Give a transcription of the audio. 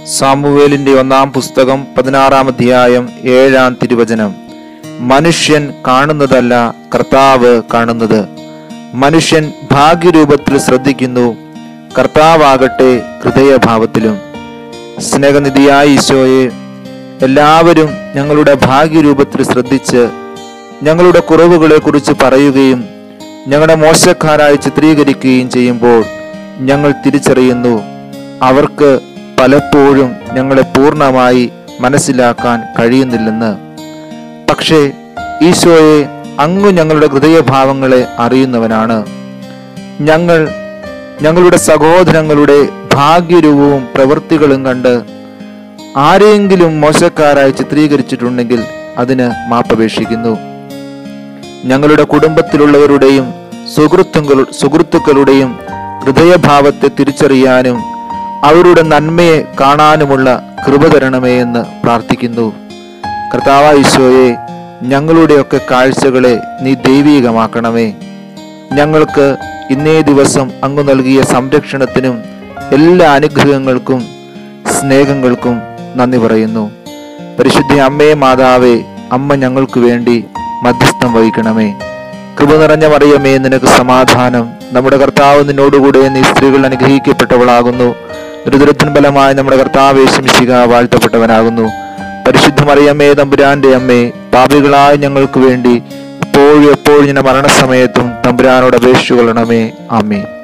സാമുവേലിന്റെ ഒന്നാം പുസ്തകം പതിനാറാം അധ്യായം ഏഴാം തിരുവചനം മനുഷ്യൻ കാണുന്നതല്ല കർത്താവ് കാണുന്നത് മനുഷ്യൻ ഭാഗ്യരൂപത്തിൽ ശ്രദ്ധിക്കുന്നു കർത്താവാകട്ടെ ഹൃദയഭാവത്തിലും സ്നേഹനിധിയായ ഈശോയെ എല്ലാവരും ഞങ്ങളുടെ ഭാഗ്യരൂപത്തിൽ ശ്രദ്ധിച്ച് ഞങ്ങളുടെ കുറവുകളെ കുറിച്ച് പറയുകയും ഞങ്ങളുടെ മോശക്കാരായി ചിത്രീകരിക്കുകയും ചെയ്യുമ്പോൾ ഞങ്ങൾ തിരിച്ചറിയുന്നു അവർക്ക് പലപ്പോഴും ഞങ്ങളെ പൂർണ്ണമായി മനസ്സിലാക്കാൻ കഴിയുന്നില്ലെന്ന് പക്ഷേ ഈശോയെ അങ്ങ് ഞങ്ങളുടെ ഹൃദയഭാവങ്ങളെ അറിയുന്നവനാണ് ഞങ്ങൾ ഞങ്ങളുടെ സഹോദരങ്ങളുടെ ഭാഗ്യരൂപവും പ്രവൃത്തികളും കണ്ട് ആരെയെങ്കിലും മോശക്കാരായി ചിത്രീകരിച്ചിട്ടുണ്ടെങ്കിൽ അതിന് മാപ്പപേക്ഷിക്കുന്നു ഞങ്ങളുടെ കുടുംബത്തിലുള്ളവരുടെയും സുഹൃത്തുക്കൾ സുഹൃത്തുക്കളുടെയും ഹൃദയഭാവത്തെ തിരിച്ചറിയാനും അവരുടെ നന്മയെ കാണാനുമുള്ള കൃപ തരണമേ എന്ന് പ്രാർത്ഥിക്കുന്നു കർത്താവ ഈശോയെ ഞങ്ങളുടെയൊക്കെ കാഴ്ചകളെ നീ ദൈവീകമാക്കണമേ ഞങ്ങൾക്ക് ഇന്നേ ദിവസം അങ്ങ് നൽകിയ സംരക്ഷണത്തിനും എല്ലാ അനുഗ്രഹങ്ങൾക്കും സ്നേഹങ്ങൾക്കും നന്ദി പറയുന്നു പരിശുദ്ധ അമ്മയെ മാതാവേ അമ്മ ഞങ്ങൾക്ക് വേണ്ടി മധ്യസ്ഥം വഹിക്കണമേ കൃപ നിറഞ്ഞ മറിയമേ നിനക്ക് സമാധാനം നമ്മുടെ കർത്താവ് നിന്നോടുകൂടെ നീ സ്ത്രീകൾ അനുഗ്രഹിക്കപ്പെട്ടവളാകുന്നു ദുരിതത്തിൻ ഫലമായി നമ്മുടെ കർത്താവ് യേശുമിശിക വാഴ്ത്തപ്പെട്ടവനാകുന്നു പരിശുദ്ധ മറിയമ്മേ തമ്പുരാന്റെ അമ്മേ പാപികളായ ഞങ്ങൾക്ക് വേണ്ടി ഇപ്പോഴും എപ്പോഴും ഇങ്ങനെ മരണസമയത്തും തമ്പുരാനോട് അപേക്ഷിച്ചു കൊള്ളണമേ ആമേ